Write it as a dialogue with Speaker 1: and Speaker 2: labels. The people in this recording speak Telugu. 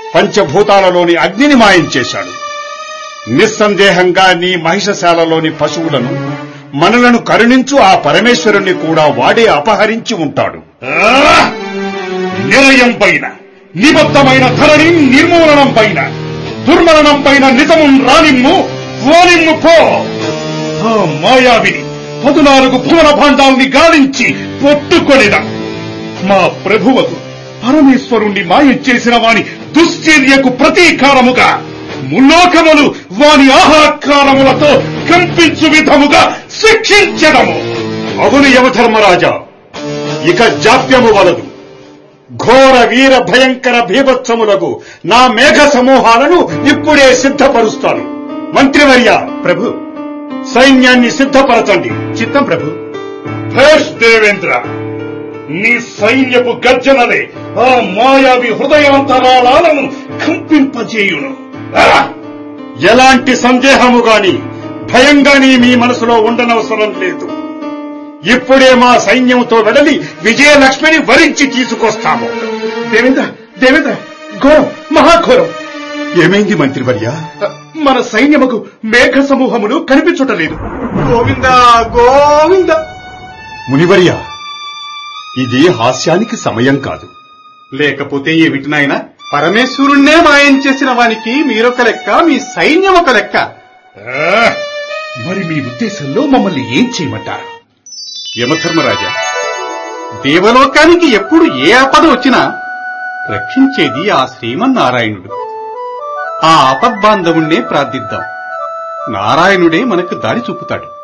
Speaker 1: పంచభూతాలలోని అగ్నిని మాయం చేశాడు నిస్సందేహంగా నీ మహిషశాలలోని పశువులను మనలను కరుణించు ఆ పరమేశ్వరుణ్ణి కూడా వాడే అపహరించి ఉంటాడు నిలయం పైన నిబద్ధమైన ధరణి నిర్మూలనం పైన దుర్మరణం పైన నిజము రానిమ్ము ఓనిమ్ము పో ఆ మాయావిని పదునాలుగు భువన భాండాల్ని గాలించి పొట్టుకొనిద మా ప్రభువకు పరమేశ్వరుణ్ణి మాయం చేసిన వాని దుశ్చర్యకు ప్రతీకారముగా ముల్లోకములు వాని ఆహాకారములతో కంపించు విధముగా శిక్షించడము అవును యమధర్మరాజా ఇక జాప్యము వలదు ఘోర వీర భయంకర భీభత్సములకు నా మేఘ సమూహాలను ఇప్పుడే సిద్ధపరుస్తాను మంత్రివర్య
Speaker 2: ప్రభు
Speaker 1: సైన్యాన్ని సిద్ధపరచండి
Speaker 2: చిత్తం ప్రభు
Speaker 1: భేష్ దేవేంద్ర నీ సైన్యపు గర్జనలే ఆ మాయావి హృదయాంతరాళాలను కంపింపజేయును ఆ! ఎలాంటి సందేహము గాని భయం గాని మీ మనసులో ఉండనవసరం లేదు ఇప్పుడే మా సైన్యంతో వెడలి విజయలక్ష్మిని వరించి తీసుకొస్తాము
Speaker 2: దేవేంద్ర దేవేంద్ర ఘోరం మహాఘోరం
Speaker 1: ఏమైంది మంత్రివర్య
Speaker 2: మన సైన్యముకు మేఘ సమూహములు కనిపించుటలేదు
Speaker 3: గోవింద గోవింద
Speaker 1: మునివర్య ఇది హాస్యానికి సమయం కాదు
Speaker 3: లేకపోతే ఏమిటి నాయన పరమేశ్వరుణ్ణే మాయం చేసిన వానికి మీరొక లెక్క మీ సైన్యం ఒక లెక్క
Speaker 1: ఆ!
Speaker 2: మరి మీ ఉద్దేశంలో మమ్మల్ని ఏం చేయమంటారు
Speaker 1: యమధర్మరాజా
Speaker 3: దేవలోకానికి ఎప్పుడు ఏ ఆపద వచ్చినా రక్షించేది ఆ శ్రీమన్నారాయణుడు ఆ ఆపద్బాంధవుణ్ణే ప్రార్థిద్దాం నారాయణుడే మనకు దారి చూపుతాడు